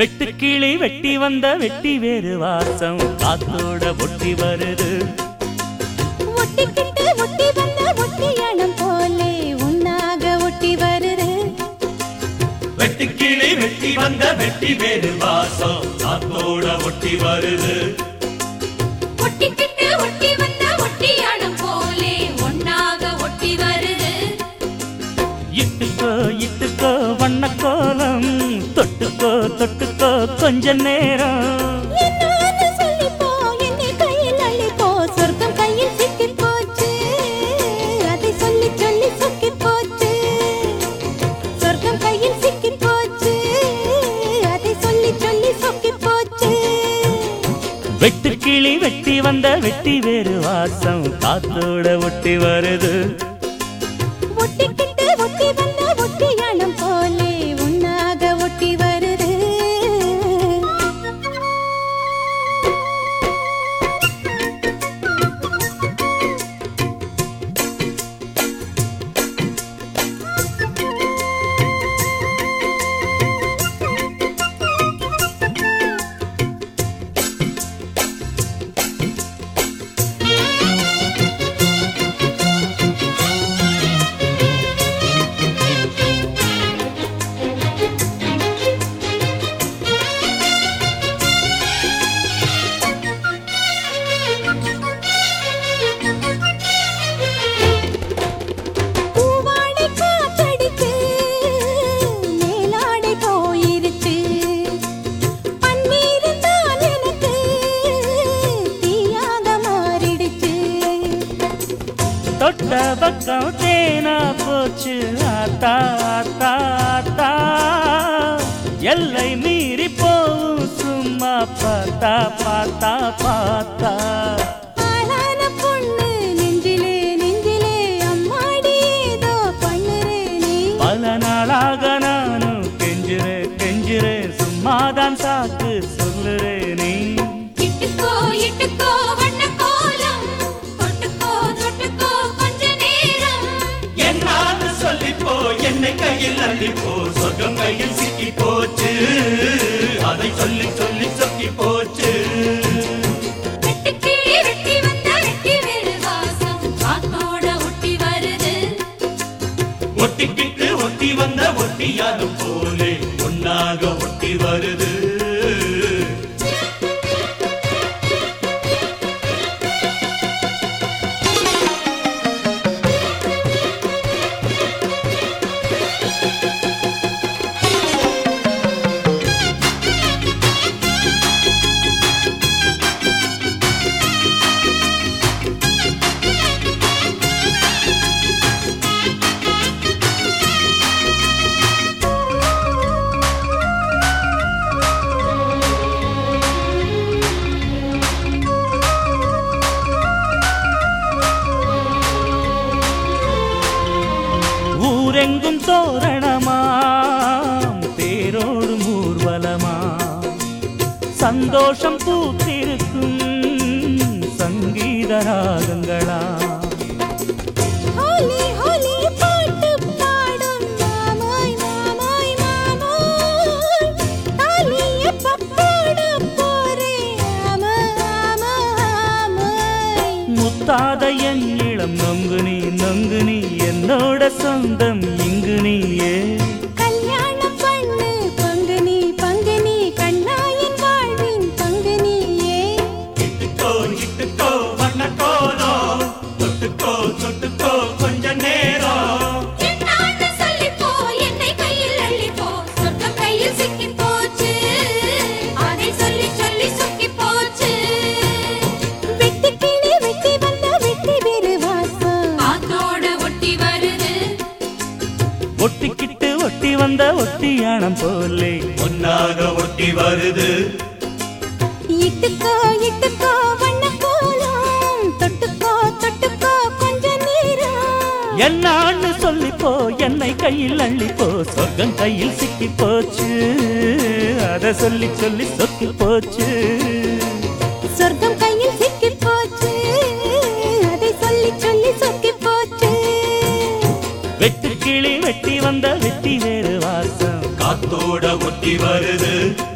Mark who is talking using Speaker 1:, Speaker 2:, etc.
Speaker 1: வெட்டுக்கிளி வெட்டி வந்த வெட்டி வேறு வாசம் காத்தோட ஒட்டி வருது
Speaker 2: ஒட்டிக்கிட்டு ஒட்டி வந்த ஒட்டியானம் போலே உன்னாக ஒட்டி வருது
Speaker 1: வெட்டுக்கிளி வெட்டி வந்த வெட்டி வேறு வாசம் காத்தோட ஒட்டி வருது
Speaker 2: ஒட்டிக்கிட்டு ஒட்டி வந்த ஒட்டியானம் போலே ஒன்னாக ஒட்டி வருது
Speaker 1: இட்டுக்கோ இட்டுக்கோ வண்ண கோலம் தொட்டுக்கோ தொட்டுக்கோ கொஞ்ச நேரம்
Speaker 2: என்னான்னு சொல்லிப்போ என்னை கையில் அள்ளிப்போ சொர்க்கம் கையில் சிக்கிப் போச்சு அதை சொல்லி சொல்லி சொக்கிப் போச்சு சொர்க்கம் கையில் சிக்கிப் போச்சு அதை சொல்லி சொல்லி சொக்கிப் போச்சு
Speaker 1: வெட்டுக்கிளி வெட்டி வந்த வெட்டி வேறு வாசம் காத்தோட ஒட்டி வருது
Speaker 2: ஒட்டிக்கிட்டு ஒட்டி வந்த ஒட்டியானம் போலே உன்னாக ஒட்டி வருது பூவாடை காத்தடிச்சு மேலாடை போயிருச்சு பன்னீர் தான் எனக்கு தீயாக மாறிடுச்சு
Speaker 1: தொட்ட பக்கம் தேனா போச்சு ஆத்தா ஆத்தா ஆத்தா எல்லை மீறி போவும் சும்மா பார்த்தா பார்த்தா பார்த்தா
Speaker 2: ஆளான பொண்ணு நெஞ்சிலே நெஞ்சிலே அம்மாடி ஏதோ பண்ணுறே நீ
Speaker 1: பல நாளாக நானும் கெஞ்சுறே கெஞ்சுறே சும்மாதான் சாக்கு சொல்லுறே நீ
Speaker 2: இட்டுக்கோ இட்டுக்கோ வண்ண கோலம் தொட்டுக்கோ தொட்டுக்கோ கொஞ்ச நேரம்
Speaker 1: என்னான்னு சொல்லிப்போ என்னை கையில் அள்ளிப்போ சொர்க்கம் கையில் சிக்கி போச்சு அதை சொல்லி சொல்லி சொக்கி போச்சு
Speaker 2: வெட்டுக்கிளி வெட்டி வந்த வெட்டி வேறு வாசம் காத்தோட ஒட்டி வருது
Speaker 1: ஒட்டிக்கிட்டு ஒட்டி வந்த ஒட்டியாலும் போலே ஒன்னாக ஒட்டி வருது ஊரெங்கும் தோரணமாம் தேரோடும் ஊர்வலமா சந்தோஷம் பூத்திருக்கும் சங்கீத ராகங்களா
Speaker 2: ஹோலி ஹோலி பாட்டு பாடும் மாமாய் மாமாய் மாமாய் தாலி எப்ப போட போறே ஆமா ஆமா ஆமாய்
Speaker 1: முத்தாத என் இளம் நொங்கு நீ நொங்கு நீ என்னோட சொந்தம் இங்கு நீயே
Speaker 2: கல்யாணம் பண்ணு பங்கு நீ பங்கு நீ கண்ணாயின் வாழ்வின் பங்கு நீயே
Speaker 1: இட்டுக்கோ இட்டுக்கோ வண்ண கோலம் தொட்டுக்கோ தொட்டுக்கோ கொஞ்ச நேரம்
Speaker 2: என்னான்னு சொல்லிப்போ என்னை கையில் அள்ளிப்போ சொர்க்கம் கையில் சிக்கி போச்சு அதை சொல்லி சொல்லி சொக்கி போச்சு வெட்டி கிளி வெட்டி வந்த வெட்டி வேறு வாசம் காத்தோட ஒட்டி வருது
Speaker 1: ஒட்டிக்கிட்டு ஒட்டி வந்த ஒட்டியானம் போலே ஒன்னாக ஒட்டி வருது
Speaker 2: இட்டுக்கோ இட்டுக்கோ வண்ண கோலம் தொட்டுக்கோ தொட்டுக்கோ கொஞ்ச நேரம்
Speaker 1: என்னான்னு சொல்லிப்போ என்னை கையில் அள்ளிப்போ சொர்க்கம் கையில் சிக்கி போச்சு அத சொல்லி சொல்லி சொக்கி போச்சு
Speaker 2: சொர்க்கம் கையில் சிக்கி போச்சு அதை சொல்லி சொல்லி சொக்கி போச்சு
Speaker 1: வெட்டு கிளி வெட்டி வந்த வெட்டி வேறு வாசம் காத்தோட ஒட்டி வருது